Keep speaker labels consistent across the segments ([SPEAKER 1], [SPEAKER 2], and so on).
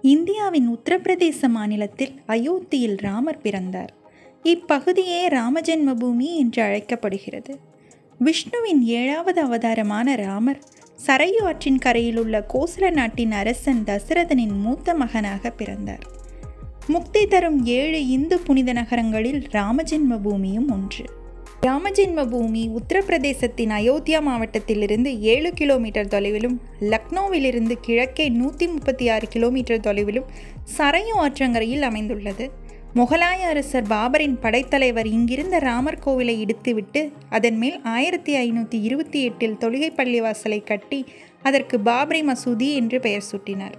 [SPEAKER 1] இந்தியாவின் உத்தரப்பிரதேச மாநிலத்தில் அயோத்தியில் ராமர் பிறந்தார் இப்பகுதியே ராமஜென்ம பூமி என்று அழைக்கப்படுகிறது விஷ்ணுவின் ஏழாவது அவதாரமான ராமர் சரையு ஆற்றின் கரையில் உள்ள கோசல நாட்டின் அரசன் தசரதனின் மூத்த மகனாக பிறந்தார் முக்தி தரும் ஏழு இந்து புனித நகரங்களில் ராமஜென்ம பூமியும் ஒன்று ராமஜென்ம பூமி உத்தரப்பிரதேசத்தின் அயோத்தியா மாவட்டத்திலிருந்து ஏழு கிலோமீட்டர் தொலைவிலும் லக்னோவிலிருந்து கிழக்கே நூற்றி முப்பத்தி ஆறு கிலோமீட்டர் தொலைவிலும் சரையு ஆற்றங்கரையில் அமைந்துள்ளது முகலாய அரசர் பாபரின் படைத்தலைவர் இங்கிருந்த ராமர் கோவிலை இடித்துவிட்டு அதன் மேல் ஆயிரத்தி ஐநூற்றி இருபத்தி எட்டில் தொழுகை பள்ளிவாசலை கட்டி அதற்கு பாபரி மசூதி என்று பெயர் சூட்டினார்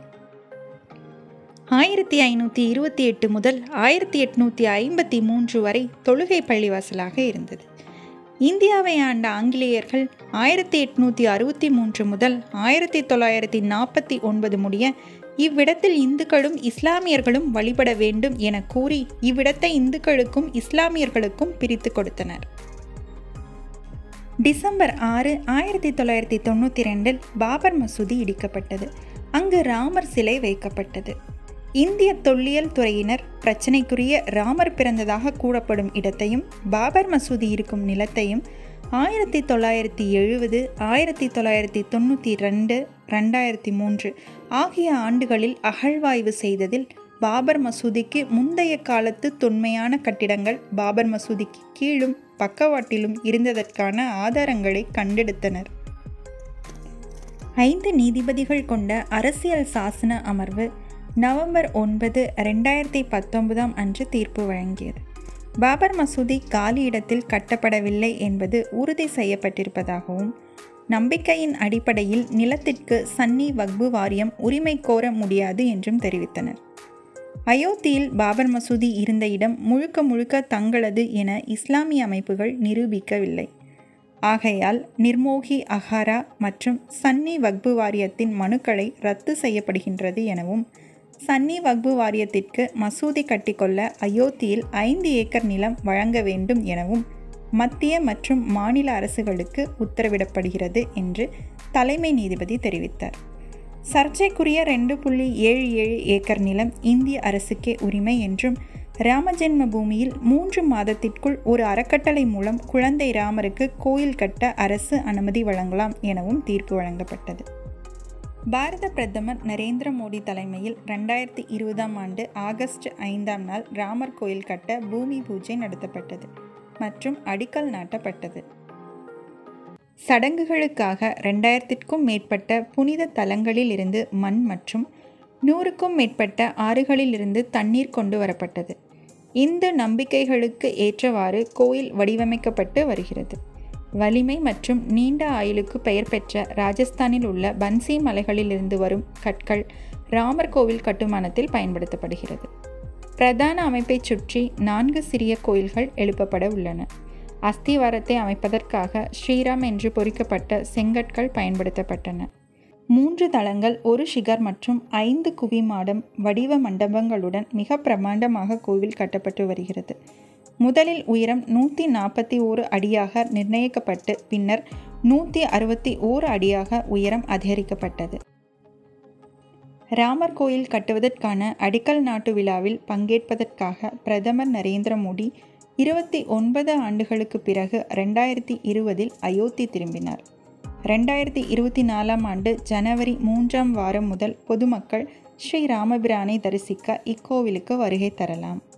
[SPEAKER 1] ஆயிரத்தி ஐநூற்றி இருபத்தி எட்டு முதல் ஆயிரத்தி எட்நூற்றி ஐம்பத்தி மூன்று வரை தொழுகை பள்ளிவாசலாக இருந்தது இந்தியாவை ஆண்ட ஆங்கிலேயர்கள் ஆயிரத்தி எட்நூற்றி அறுபத்தி மூன்று முதல் ஆயிரத்தி தொள்ளாயிரத்தி நாற்பத்தி ஒன்பது முடிய இவ்விடத்தில் இந்துக்களும் இஸ்லாமியர்களும் வழிபட வேண்டும் என கூறி இவ்விடத்தை இந்துக்களுக்கும் இஸ்லாமியர்களுக்கும் பிரித்து கொடுத்தனர் டிசம்பர் ஆறு ஆயிரத்தி தொள்ளாயிரத்தி தொண்ணூற்றி ரெண்டில் பாபர் மசூதி இடிக்கப்பட்டது அங்கு ராமர் சிலை வைக்கப்பட்டது இந்திய தொல்லியல் துறையினர் பிரச்சனைக்குரிய ராமர் பிறந்ததாக கூறப்படும் இடத்தையும் பாபர் மசூதி இருக்கும் நிலத்தையும் ஆயிரத்தி தொள்ளாயிரத்தி எழுபது ஆயிரத்தி தொள்ளாயிரத்தி தொண்ணூற்றி ரெண்டு ரெண்டாயிரத்தி மூன்று ஆகிய ஆண்டுகளில் அகழ்வாய்வு செய்ததில் பாபர் மசூதிக்கு முந்தைய காலத்து தொன்மையான கட்டிடங்கள் பாபர் மசூதிக்கு கீழும் பக்கவாட்டிலும் இருந்ததற்கான ஆதாரங்களை கண்டெடுத்தனர் ஐந்து நீதிபதிகள் கொண்ட அரசியல் சாசன அமர்வு நவம்பர் ஒன்பது ரெண்டாயிரத்தி பத்தொன்பதாம் அன்று தீர்ப்பு வழங்கியது பாபர் மசூதி காலி இடத்தில் கட்டப்படவில்லை என்பது உறுதி செய்யப்பட்டிருப்பதாகவும் நம்பிக்கையின் அடிப்படையில் நிலத்திற்கு சன்னி வக்பு வாரியம் உரிமை கோர முடியாது என்றும் தெரிவித்தனர் அயோத்தியில் பாபர் மசூதி இருந்த இடம் முழுக்க முழுக்க தங்களது என இஸ்லாமிய அமைப்புகள் நிரூபிக்கவில்லை ஆகையால் நிர்மோகி அஹாரா மற்றும் சன்னி வக்பு வாரியத்தின் மனுக்களை ரத்து செய்யப்படுகின்றது எனவும் சன்னி வக்பு வாரியத்திற்கு மசூதி கட்டிக்கொள்ள அயோத்தியில் ஐந்து ஏக்கர் நிலம் வழங்க வேண்டும் எனவும் மத்திய மற்றும் மாநில அரசுகளுக்கு உத்தரவிடப்படுகிறது என்று தலைமை நீதிபதி தெரிவித்தார் சர்ச்சைக்குரிய ரெண்டு புள்ளி ஏழு ஏழு ஏக்கர் நிலம் இந்திய அரசுக்கே உரிமை என்றும் ராமஜென்ம பூமியில் மூன்று மாதத்திற்குள் ஒரு அறக்கட்டளை மூலம் குழந்தை ராமருக்கு கோயில் கட்ட அரசு அனுமதி வழங்கலாம் எனவும் தீர்ப்பு வழங்கப்பட்டது பாரத பிரதமர் நரேந்திர மோடி தலைமையில் ரெண்டாயிரத்தி இருபதாம் ஆண்டு ஆகஸ்ட் ஐந்தாம் நாள் ராமர் கோயில் கட்ட பூமி பூஜை நடத்தப்பட்டது மற்றும் அடிக்கல் நாட்டப்பட்டது சடங்குகளுக்காக ரெண்டாயிரத்திற்கும் மேற்பட்ட புனித தலங்களில் இருந்து மண் மற்றும் நூறுக்கும் மேற்பட்ட ஆறுகளிலிருந்து தண்ணீர் கொண்டு வரப்பட்டது இந்து நம்பிக்கைகளுக்கு ஏற்றவாறு கோயில் வடிவமைக்கப்பட்டு வருகிறது வலிமை மற்றும் நீண்ட ஆயுளுக்கு பெயர் பெற்ற ராஜஸ்தானில் உள்ள பன்சி மலைகளிலிருந்து வரும் கற்கள் ராமர் கோவில் கட்டுமானத்தில் பயன்படுத்தப்படுகிறது பிரதான அமைப்பைச் சுற்றி நான்கு சிறிய கோயில்கள் எழுப்பப்பட உள்ளன அஸ்திவாரத்தை அமைப்பதற்காக ஸ்ரீராம் என்று பொறிக்கப்பட்ட செங்கற்கள் பயன்படுத்தப்பட்டன மூன்று தளங்கள் ஒரு ஷிகர் மற்றும் ஐந்து குவிமாடம் வடிவ மண்டபங்களுடன் மிக பிரமாண்டமாக கோவில் கட்டப்பட்டு வருகிறது முதலில் உயரம் நூற்றி நாற்பத்தி ஓரு அடியாக நிர்ணயிக்கப்பட்டு பின்னர் நூற்றி அறுபத்தி ஓரு அடியாக உயரம் அதிகரிக்கப்பட்டது ராமர் கோயில் கட்டுவதற்கான அடிக்கல் நாட்டு விழாவில் பங்கேற்பதற்காக பிரதமர் நரேந்திர மோடி இருபத்தி ஒன்பது ஆண்டுகளுக்கு பிறகு ரெண்டாயிரத்தி இருபதில் அயோத்தி திரும்பினார் ரெண்டாயிரத்தி இருபத்தி நாலாம் ஆண்டு ஜனவரி மூன்றாம் வாரம் முதல் பொதுமக்கள் ஸ்ரீ ராமபிரானை தரிசிக்க இக்கோவிலுக்கு வருகை தரலாம்